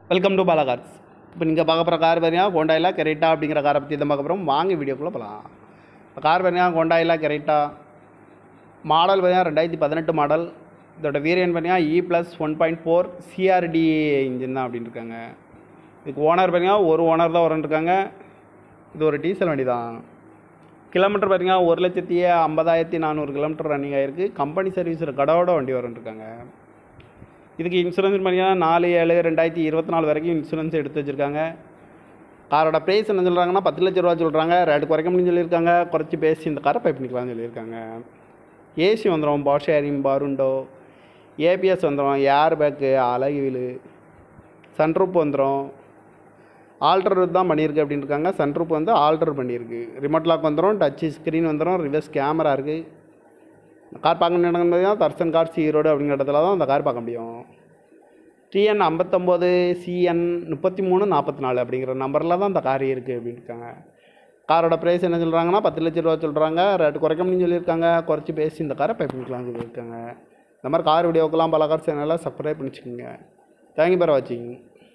welcome to Bala cars இப்போ நீங்கள் பார்க்க போகிற கார் பார்த்தீங்கன்னா ஹோண்டாயிலா கெரைட்டா அப்படிங்கிற காரை பற்றி தான் பார்க்க போகிறோம் வாங்க வீடியோக்குள்ளே போகலாம் இப்போ கார் பார்த்தீங்கன்னா ஹோண்டாயிலா கெரைட்டா மாடல் பார்த்தீங்கன்னா ரெண்டாயிரத்தி பதினெட்டு மாடல் இதோட வேரியன்ட் பார்த்தீங்கன்னா E plus one point four CRDi engine தான் அப்படின்னு இருக்காங்க இதுக்கு ஓனர் பார்த்தீங்கன்னா ஒரு ஓனர் தான் வரன்ட்ருக்காங்க இது ஒரு டீசல் வண்டி தான் கிலோமீட்டர் பார்த்தீங்கன்னா ஒரு லட்சத்தி ஐம்பதாயிரத்தி நானூறு கிலோமீட்டர் ரன்னிங் ஆகிருக்கு கம்பெனி சர்வீஸில் கடவோட வண்டி வரன்ட்ருக்காங்க இதுக்கு இன்சூரன்ஸ் பார்த்தீங்கன்னா நாலு ஏழு ரெண்டாயிரத்தி இருபத்தி நாலு வரைக்கும் இன்சூரன்ஸ் எடுத்து வச்சுருக்காங்க காரோட ப்ரைஸ் என்ன சொல்கிறாங்கன்னா பத்து லட்ச ரூபா சொல்கிறாங்க ரேட்டு குறைக்க முடியும்னு சொல்லியிருக்காங்க குறைச்சி பேசி இந்த காரை பை பண்ணிக்கலாம்னு சொல்லியிருக்காங்க ஏசி வந்துடும் பவர் ஷேரிங் பாருண்டோ ஏபிஎஸ் வந்துடும் ஏர் பேக்கு அழகு வீலு சன்ரூப் வந்துடும் ஆல்டர் தான் பண்ணியிருக்கு அப்படின்னு இருக்காங்க சன்ரூப் வந்து ஆல்டர் பண்ணியிருக்கு ரிமோட் லாக் வந்துடும் டச் ஸ்க்ரீன் வந்துடும் ரிவர்ஸ் கேமரா இருக்குது கார் பார்க்க முடியும் பார்த்தீங்கன்னா தர்சன் கார்ஸ் ஈரோடு அப்படிங்கிற இடத்துல தான் அந்த கார் பார்க்க முடியும் டிஎன் ஐம்பத்தொம்போது சிஎன் முப்பத்தி மூணு நாற்பத்தி நாலு அப்படிங்கிற நம்பரில் தான் அந்த கார் இருக்குது அப்படின்னு இருக்காங்க காரோட ப்ரைஸ் என்ன சொல்கிறாங்கன்னா பத்து லட்ச ரூபா சொல்கிறாங்க ரேட்டு குறைக்க முடியும்னு சொல்லியிருக்காங்க குறைச்சி பேசி இந்த காரை பை பண்ணிக்கலாம்னு சொல்லியிருக்காங்க இந்த மாதிரி கார் வீடியோக்கெல்லாம் பல கார் சேனலில் சப்ஸ்கிரைப் பண்ணிச்சுக்கோங்க தேங்க்யூ ஃபார் வாட்சிங்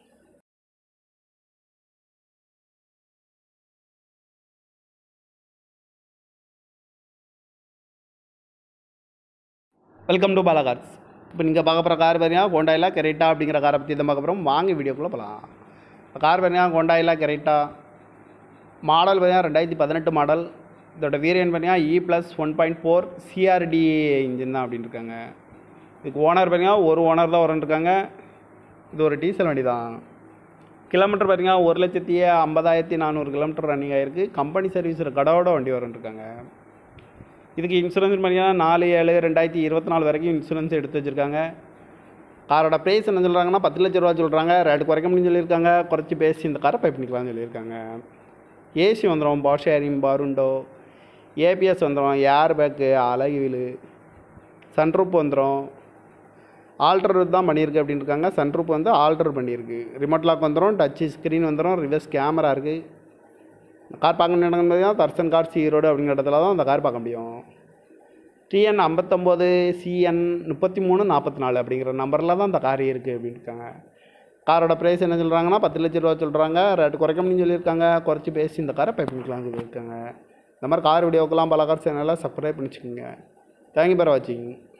வெல்கம் டு பாலா கார்ஸ் இப்போ நீங்கள் பார்க்க போகிற கார் பார்த்தீங்கன்னா ஹோண்டாயிலா கெரைட்டா அப்படிங்கிற காரை பற்றி தான் பார்க்க போகிறோம் வாங்க வீடியோக்குள்ளே போகலாம் இப்போ கார் பார்த்தீங்கன்னா ஹோண்டாயிலா கெரைட்டா மாடல் பார்த்தீங்கன்னா ரெண்டாயிரத்தி பதினெட்டு மாடல் இதோட வேரியன்ட் பார்த்தீங்கன்னா E plus one point four CRDi engine தான் அப்படின்னு இருக்காங்க இதுக்கு ஓனர் பார்த்தீங்கன்னா ஒரு ஓனர் தான் வரன்ட்ருக்காங்க இது ஒரு டீசல் வண்டி தான் கிலோமீட்டர் பார்த்தீங்கன்னா ஒரு லட்சத்தி ஐம்பதாயிரத்தி நானூறு கிலோமீட்டர் ரன்னிங் ஆகிருக்கு கம்பெனி சர்வீஸில் கடவோட வண்டி வரன்ட்ருக்காங்க இதுக்கு இன்சூரன்ஸ் பார்த்தீங்கன்னா நாலு ஏழு ரெண்டாயிரத்தி இருபத்தி நாலு வரைக்கும் இன்சூரன்ஸ் எடுத்து வச்சுருக்காங்க காரோட ப்ரைஸ் என்ன சொல்கிறாங்கன்னா பத்து லட்ச ரூபா சொல்கிறாங்க ரேட்டு குறைக்க முடியும்னு சொல்லியிருக்காங்க குறைச்சி பேசி இந்த காரை பை பண்ணிக்கலாம்னு சொல்லியிருக்காங்க ஏசி வந்துடும் பவர் ஷேரிங் பாருண்டோ ஏபிஎஸ் வந்துடும் ஏர் பேக்கு அழகு வீலு சன்ரூப் வந்துடும் ஆல்டர் தான் பண்ணியிருக்கு அப்படின்னு இருக்காங்க சன்ரூப் வந்து ஆல்டர் பண்ணியிருக்கு ரிமோட் லாக் வந்துடும் டச் ஸ்க்ரீன் வந்துடும் ரிவர்ஸ் கேமரா இருக்குது கார் பார்க்க முடியும் பார்த்தீங்கன்னா தர்சன் கார்ஸ் ஈரோடு அப்படிங்கிற இடத்துல தான் அந்த கார் பார்க்க முடியும் டிஎன் ஐம்பத்தொம்போது சிஎன் முப்பத்தி மூணு நாற்பத்தி நாலு அப்படிங்கிற நம்பரில் தான் அந்த கார் இருக்குது அப்படின்னு இருக்காங்க காரோட ப்ரைஸ் என்ன சொல்கிறாங்கன்னா பத்து லட்ச ரூபா சொல்கிறாங்க ரேட்டு குறைக்க முடியும்னு சொல்லியிருக்காங்க குறைச்சி பேசி இந்த காரை பை பண்ணிக்கலாம்னு சொல்லியிருக்காங்க இந்த மாதிரி கார் வீடியோக்கெல்லாம் பல கார் சேனலில் சப்ஸ்கிரைப் பண்ணிச்சுக்கோங்க தேங்க்யூ ஃபார் வாட்சிங்